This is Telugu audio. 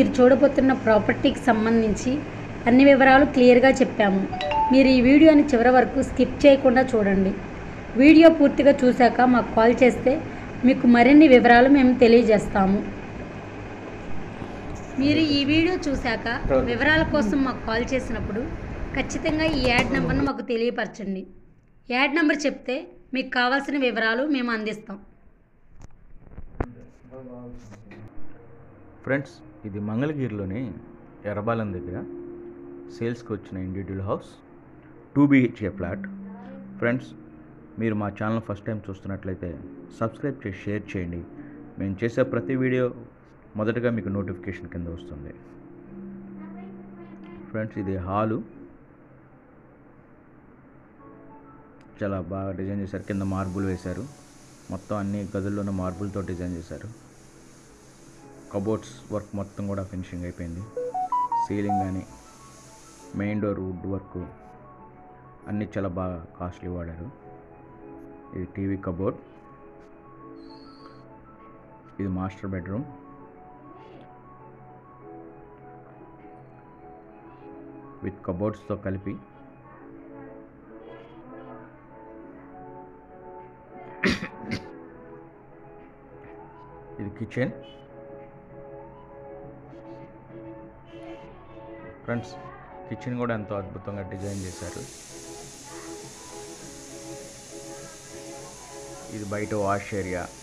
మీరు చూడబోతున్న ప్రాపర్టీకి సంబంధించి అన్ని వివరాలు క్లియర్గా చెప్పాము మీరు ఈ వీడియోని చివరి వరకు స్కిప్ చేయకుండా చూడండి వీడియో పూర్తిగా చూశాక మాకు కాల్ చేస్తే మీకు మరిన్ని వివరాలు మేము తెలియజేస్తాము మీరు ఈ వీడియో చూశాక వివరాల కోసం మాకు కాల్ చేసినప్పుడు ఖచ్చితంగా ఈ యాడ్ నెంబర్ను మాకు తెలియపరచండి యాడ్ నెంబర్ చెప్తే మీకు కావాల్సిన వివరాలు మేము అందిస్తాం ఫ్రెండ్స్ ఇది మంగళగిరిలోని ఎర్రబాలెం దగ్గర సేల్స్కి వచ్చిన individual house two BHK flat friends మీరు మా ఛానల్ ఫస్ట్ టైం చూస్తున్నట్లయితే సబ్స్క్రైబ్ చేసి షేర్ చేయండి మేము చేసే ప్రతి వీడియో మొదటగా మీకు నోటిఫికేషన్ కింద వస్తుంది ఫ్రెండ్స్ ఇది హాలు చాలా బాగా డిజైన్ చేశారు కింద మార్బుల్ వేశారు మొత్తం అన్ని గదుల్లోనూ మార్బుల్తో డిజైన్ చేశారు కబోర్డ్స్ వర్క్ మొత్తం కూడా ఫినిషింగ్ అయిపోయింది సీలింగ్ కానీ మెయిన్ డోర్ వుడ్ వర్క్ అన్నీ చాలా బాగా కాస్ట్లీ వాడారు ఇది టీవీ కబోర్డ్ ఇది మాస్టర్ బెడ్రూమ్ విత్ కబోర్డ్స్తో కలిపి ఇది కిచెన్ ఫ్రెండ్స్ కిచెన్ కూడా ఎంతో అద్భుతంగా డిజైన్ చేశారు ఇది బయట వాష్ ఏరియా